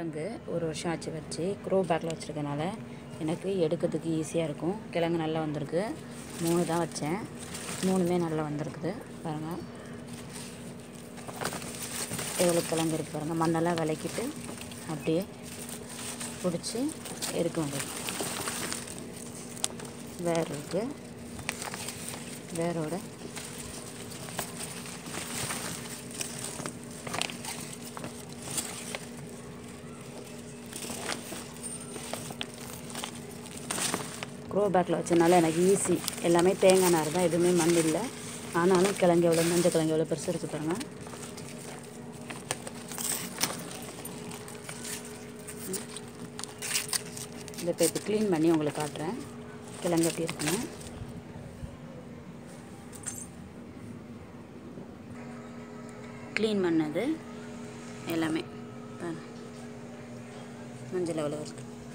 கிழங்கு ஒரு வருஷம் ஆச்சு வச்சு க்ரோ பேக்கில் வச்சுருக்கனால எனக்கு எடுக்கிறதுக்கு ஈஸியாக இருக்கும் கிழங்கு நல்லா வந்திருக்கு மூணு தான் வச்சேன் மூணுமே நல்லா வந்திருக்குது பாருங்கள் எவ்வளோ கிழங்கு இருக்குது பாருங்கள் மண்ணெல்லாம் விளக்கிட்டு அப்படியே பிடிச்சி எடுக்க வேண்டியது வேர் இருக்குது வேரோட க்ரோ பேக்கில் வச்சனால எனக்கு ஈஸி எல்லாமே தேங்காய் நார் தான் எதுவுமே மண் இல்லை ஆனாலும் கிழங்கு எவ்வளோ மஞ்சள் கிழங்கு எவ்வளோ பெருசு இருக்குது பாருங்க இதை இப்போ இப்போ க்ளீன் பண்ணி உங்களுக்கு காட்டுறேன் கிழங்கு எப்படி இருக்குன்னு க்ளீன் பண்ணது எல்லாமே பாருங்க. மஞ்சள் எவ்வளோ இருக்குது